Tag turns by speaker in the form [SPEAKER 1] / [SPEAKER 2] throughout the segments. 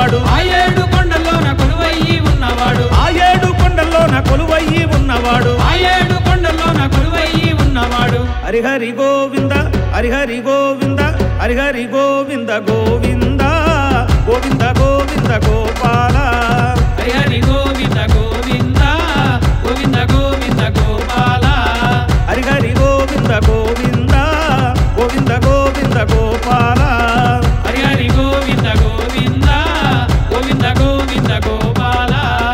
[SPEAKER 1] ఉన్నవాడు
[SPEAKER 2] ఆ ఏడు కొండల్లోన కొలువయ్యి ఉన్నవాడు
[SPEAKER 1] ఆ ఏడు కొండల్లోన కొలువయ్యి ఉన్నవాడు
[SPEAKER 2] ఆ ఏడు కొండల్లోన కొలువయ్యి ఉన్నవాడు
[SPEAKER 1] హరిహరి గోవింద హరిహరి గోవింద హరిహరి గోవింద గోవింద గోవింద గోవింద గోపాల
[SPEAKER 2] హరి గోవింద గోవింద గోవింద గోవింద గోపాల
[SPEAKER 1] హరిహరి గోవింద గోవింద గోవింద గోవింద గోపాల
[SPEAKER 2] హరి హరి గోవింద గోవింద గోవింద గోవింద గోపాల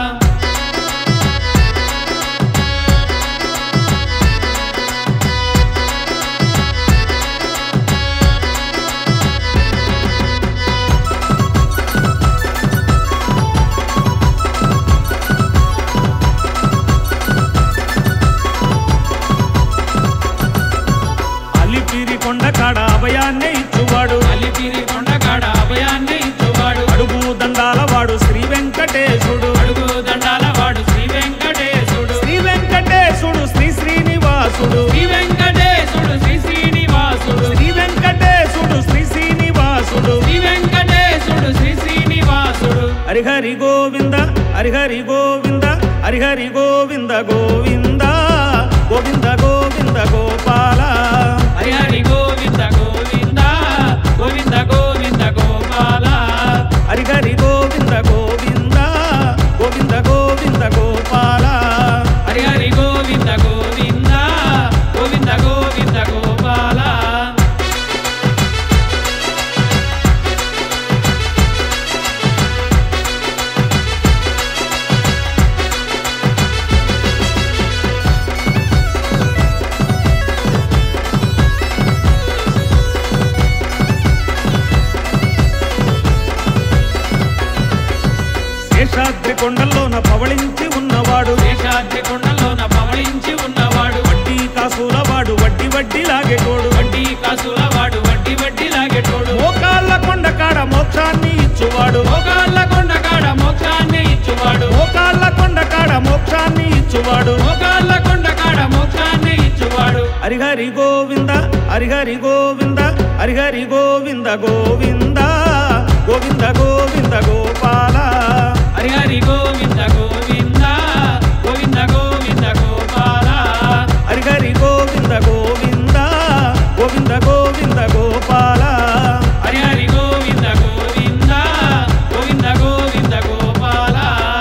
[SPEAKER 1] అలిపిరి కొండ కాడ అభయాన్నే ఇచ్చువాడు
[SPEAKER 2] అలిపిరి కొండగాడ అభయాన్ని ఇచ్చువాడు
[SPEAKER 1] అడుగు దండాల వాడు శ్రీ వెంకటేశుడు
[SPEAKER 2] అడుగు దండాల వాడు శ్రీ వెంకటేశుడు
[SPEAKER 1] శ్రీ వెంకటేశుడు శ్రీ శ్రీనివాసుడు
[SPEAKER 2] శ్రీ వెంకటేశుడు శ్రీ శ్రీనివాసుడు
[SPEAKER 1] శ్రీ వెంకటేశుడు శ్రీ శ్రీనివాసుడు
[SPEAKER 2] శ్రీ వెంకటేశుడు శ్రీ శ్రీనివాసుడు
[SPEAKER 1] హరిహరి గోవింద హరిహరి గోవింద హరిహరి గోవింద గోవింద గోవింద గోవింద గోపాల
[SPEAKER 2] హరి హరి గోవింద గోవింద గోవింద గోవింద గోపాల
[SPEAKER 1] హరిహరి గోవింద గోవింద గోవింద గోవింద గోపాల
[SPEAKER 2] హరి హరి గోవింద గోవింద గోవింద గోవింద గోపాల
[SPEAKER 1] శేషాద్రి కొండల్లోన పవళించి ఉన్నవాడు
[SPEAKER 2] శేషాద్రి కొండలోన పవళించి ఉన్నవాడు
[SPEAKER 1] వడ్డీ కాసుల వాడు వడ్డీ వడ్డీ లాగేటోడు
[SPEAKER 2] వడ్డీ కాసుల వాడు వడ్డీ వడ్డీ లాగేటోడు
[SPEAKER 1] మోకాళ్ళ కొండ కాడ మోక్షాన్ని ఇచ్చువాడు
[SPEAKER 2] మోకాళ్ళ కొండ కాడ మోక్షాన్ని ఇచ్చువాడు
[SPEAKER 1] మోకాళ్ళ కొండ కాడ మోక్షాన్ని ఇచ్చువాడు
[SPEAKER 2] మోకాళ్ళ కొండ కాడ మోక్షాన్ని ఇచ్చువాడు
[SPEAKER 1] హరిహరి గోవింద హరిహరి గోవింద హరిహరి గోవింద గోవింద గోవింద గోవింద గోపాల
[SPEAKER 2] హరి హరి గోవింద గోవింద గోవింద గోవింద గోపాల
[SPEAKER 1] హరిహరి గోవింద గోవింద గోవింద గోవింద గోపాల
[SPEAKER 2] హరి హరి గోవింద గోవింద గోవింద గోవింద గోపాల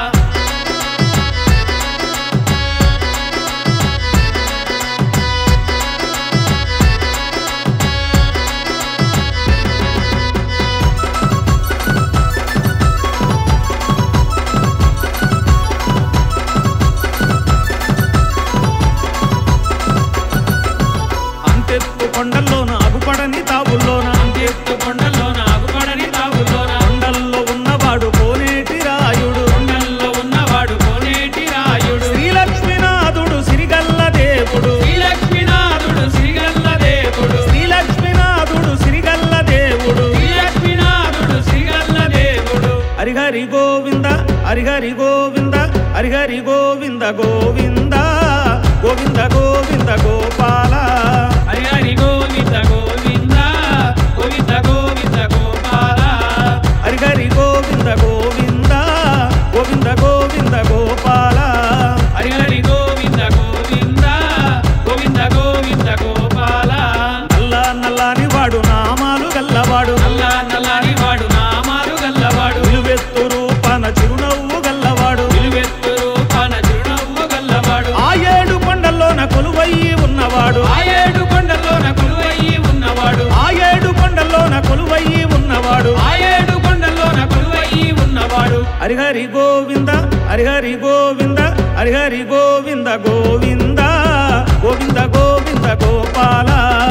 [SPEAKER 1] అంతెత్తు కొండల్లోన అగుపడని తావుల్లోన
[SPEAKER 2] ఎత్తు కొండల్లోన ఆగుపడని తావుల్లోన
[SPEAKER 1] కొండల్లో ఉన్నవాడు కోనేటి రాయుడు
[SPEAKER 2] కొండల్లో ఉన్నవాడు కోనేటి రాయుడు
[SPEAKER 1] శ్రీలక్ష్మీనాథుడు సిరిగల్ల దేవుడు
[SPEAKER 2] శ్రీలక్ష్మీనాథుడు శ్రీగల్ల దేవుడు
[SPEAKER 1] శ్రీలక్ష్మీనాథుడు సిరిగల్ల దేవుడు
[SPEAKER 2] శ్రీలక్ష్మీనాథుడు శ్రీగల్ల దేవుడు
[SPEAKER 1] హరిహరి గోవింద హరిహరి గోవింద హరిహరి గోవింద గోవింద గోవింద గోవింద గోపాల
[SPEAKER 2] హరి హరి గోవింద గోవింద గోవింద గోవింద గోపాల
[SPEAKER 1] హరిహరి గోవింద గోవింద గోవింద గోవింద గోపాల
[SPEAKER 2] హరి హరి గోవింద గోవింద గోవింద గోవింద గోపాల
[SPEAKER 1] నల్ల నల్లాని వాడు నామాలు గల్లవాడు
[SPEAKER 2] నల్ల నల్లని వాడు నామాలు గల్లవాడు
[SPEAKER 1] నిలువెత్తు రూపాన చిరునవ్వు గల్లవాడు
[SPEAKER 2] నిలువెత్తు రూపాన చిరునవ్వు గల్లవాడు
[SPEAKER 1] ఆ ఏడు కొండల్లోన కొలువయ్యి ఉన్నవాడు
[SPEAKER 2] ఆ ఏడు కొండల్లోన కొలువయ్యి ఉన్నవాడు
[SPEAKER 1] ఆ ఏడు కొండల్లోన కొలువయ్యి ఉన్నవాడు
[SPEAKER 2] ఆ ఏడు కొండల్లోన కొలువయ్యి ఉన్నవాడు
[SPEAKER 1] హరిహరి గోవింద హరిహరి గోవింద హరిహరి గోవింద గోవింద గోవింద గోవింద గోపాల